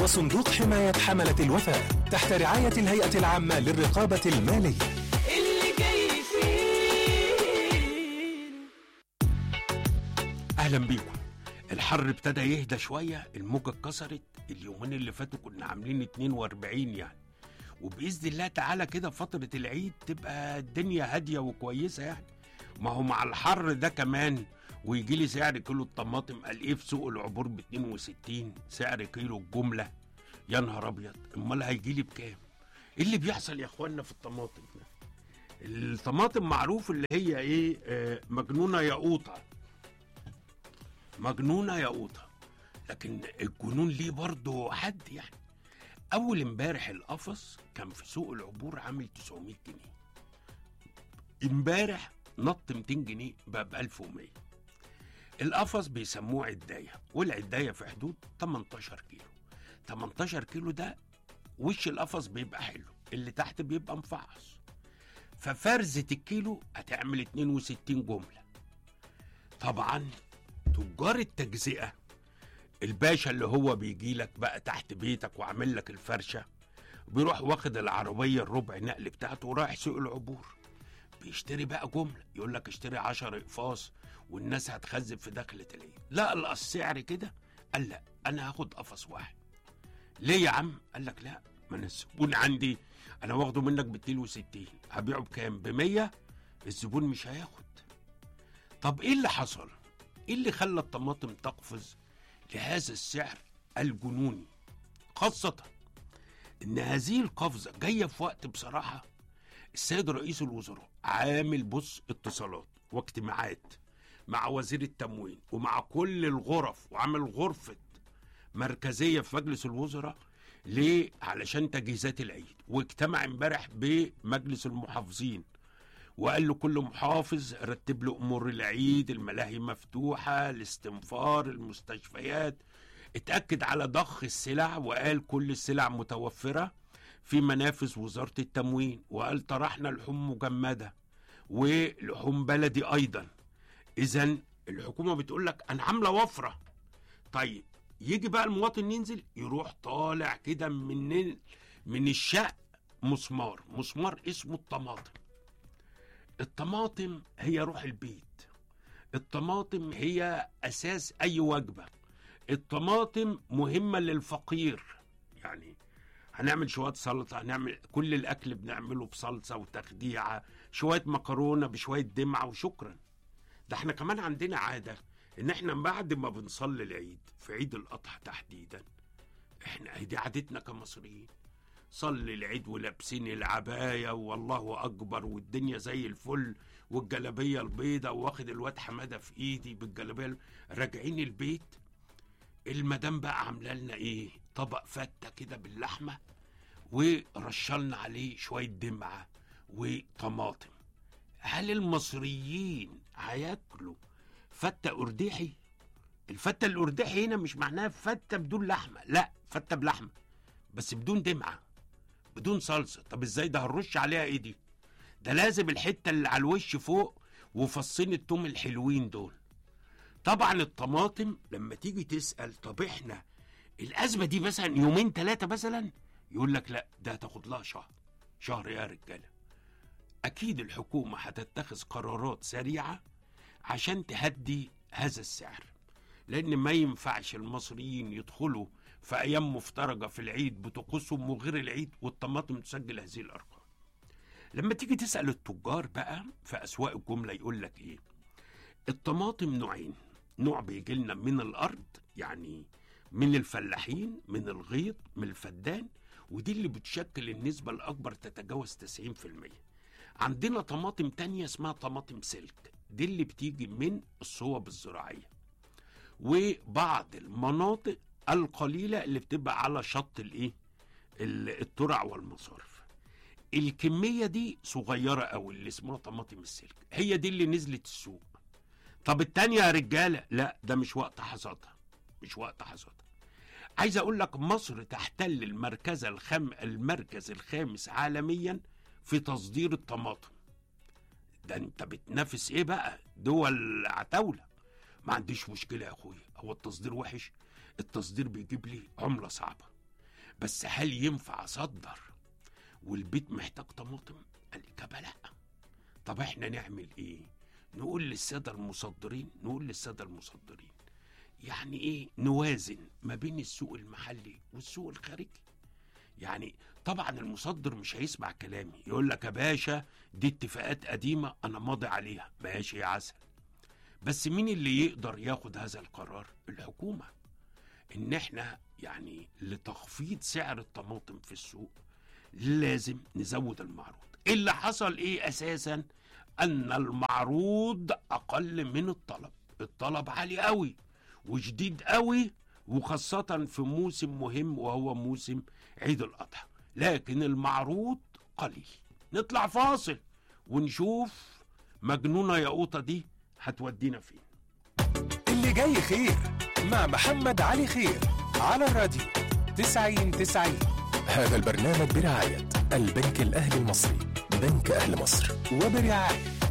وصندوق حماية حملة الوفاة تحت رعاية الهيئة العامة للرقابة المالية اللي جاي فيه اهلا بيكم الحر ابتدى يهدى شويه الموجه اتكسرت اليومين اللي فاتوا كنا عاملين 42 يعني وباذن الله تعالى كده فتره العيد تبقى الدنيا هاديه وكويسه يعني ما هو مع الحر ده كمان ويجي لي سعر كيلو الطماطم قال ايه في سوق العبور ب 62 سعر كيلو الجمله يا نهار ابيض امال هيجي لي بكام ايه اللي بيحصل يا اخوانا في الطماطم ده الطماطم معروف اللي هي ايه آه مجنونه ياقوطه مجنونه يا قوطه لكن الجنون ليه برضه حد يعني اول امبارح القفص كان في سوق العبور عامل 900 جنيه امبارح نط 200 جنيه بقى ب 1100 القفص بيسموه عدايه والعدايه في حدود 18 كيلو 18 كيلو ده وش القفص بيبقى حلو اللي تحت بيبقى مفعص ففرزة الكيلو هتعمل 62 جملة طبعا تجار التجزئة الباشا اللي هو بيجي لك بقى تحت بيتك وعامل لك الفرشة بيروح واخد العربية الربع نقل بتاعته ورايح سوق العبور بيشتري بقى جملة يقول لك اشتري 10 اقفاص والناس هتخزن في دخلة العيد لا السعر كده قال لا انا هاخد قفص واحد ليه يا عم قال لك لا ما انا الزبون عندي انا واخده منك ب 62 هبيعه بكام ب 100 الزبون مش هياخد طب ايه اللي حصل ايه اللي خلى الطماطم تقفز لهذا السعر الجنوني خاصة ان هذه القفزة جاية في وقت بصراحة السيد رئيس الوزراء عامل بص اتصالات واجتماعات مع وزير التموين ومع كل الغرف وعامل غرفة مركزية في مجلس الوزراء ليه؟ علشان تجهيزات العيد واجتمع امبارح بمجلس المحافظين وقال له كل محافظ رتب له امور العيد الملاهي مفتوحه الاستنفار المستشفيات اتاكد على ضخ السلع وقال كل السلع متوفره في منافذ وزاره التموين وقال طرحنا لحوم مجمده ولحوم بلدي ايضا اذا الحكومه بتقول لك انا عامله وفره طيب يجي بقى المواطن ينزل يروح طالع كده من من الشق مسمار مسمار اسمه الطماطم الطماطم هي روح البيت الطماطم هي اساس اي وجبه الطماطم مهمه للفقير يعني هنعمل شويه سلطه هنعمل كل الاكل بنعمله بصلصه وتخديعه شويه مكرونه بشويه دمعه وشكرا ده احنا كمان عندنا عاده ان احنا بعد ما بنصلي العيد في عيد الاضحى تحديدا احنا دي عادتنا كمصريين صلي العيد ولابسين العباية والله أكبر والدنيا زي الفل والجلابية البيضة واخد الواد حمادة في إيدي بالجلابية راجعين البيت المدام بقى عاملة لنا إيه طبق فتة كده باللحمة ورشلنا عليه شوية دمعة وطماطم هل المصريين هياكلوا فتة أرداحي الفتة الأرداحي هنا مش معناها فتة بدون لحمة لا فتة بلحمة بس بدون دمعة بدون صلصه طب ازاي ده هنرش عليها ايه دي ده لازم الحته اللي على الوش فوق وفصين التوم الحلوين دول طبعا الطماطم لما تيجي تسال طب احنا الازمه دي مثلا يومين ثلاثه مثلا يقول لك لا ده هتاخد لها شهر شهر يا رجاله اكيد الحكومه هتتخذ قرارات سريعه عشان تهدي هذا السعر لان ما ينفعش المصريين يدخلوا في ايام مفترجه في العيد بطقوسهم وغير العيد والطماطم تسجل هذه الارقام لما تيجي تسال التجار بقى في اسواق الجمله يقول لك ايه الطماطم نوعين نوع بيجي لنا من الارض يعني من الفلاحين من الغيط من الفدان ودي اللي بتشكل النسبة الأكبر تتجاوز 90% عندنا طماطم تانية اسمها طماطم سلك دي اللي بتيجي من الصوب الزراعية وبعض المناطق القليلة اللي بتبقى على شط الايه ال- الترع والمصارف الكمية دي صغيرة قوي اللي اسمها طماطم السلك هي دي اللي نزلت السوق طب التانية يا رجالة لا ده مش وقت حصادها مش وقت حصادها عايز اقول لك مصر تحتل المركز الخام المركز الخامس عالميا في تصدير الطماطم ده انت بتنافس ايه بقى دول عتاولة ما عنديش مشكلة يا اخويا هو التصدير وحش التصدير بيجيب لي عملة صعبة بس هل ينفع اصدر والبيت محتاج طماطم الاجابه لا طب احنا نعمل ايه نقول للساده المصدرين نقول للساده المصدرين يعني ايه نوازن ما بين السوق المحلي والسوق الخارجي يعني طبعا المصدر مش هيسمع كلامي يقول لك يا باشا دي اتفاقات قديمه انا ماضي عليها ماشي يا عسل بس مين اللي يقدر ياخد هذا القرار الحكومه ان احنا يعني لتخفيض سعر الطماطم في السوق لازم نزود المعروض اللي حصل ايه اساسا ان المعروض اقل من الطلب الطلب عالي قوي وشديد قوي وخاصة في موسم مهم وهو موسم عيد الأضحى لكن المعروض قليل نطلع فاصل ونشوف مجنونة يا قوطة دي هتودينا فين اللي جاي خير مع محمد علي خير على الراديو 90 90 هذا البرنامج برعاية البنك الأهلي المصري بنك أهل مصر وبرعاية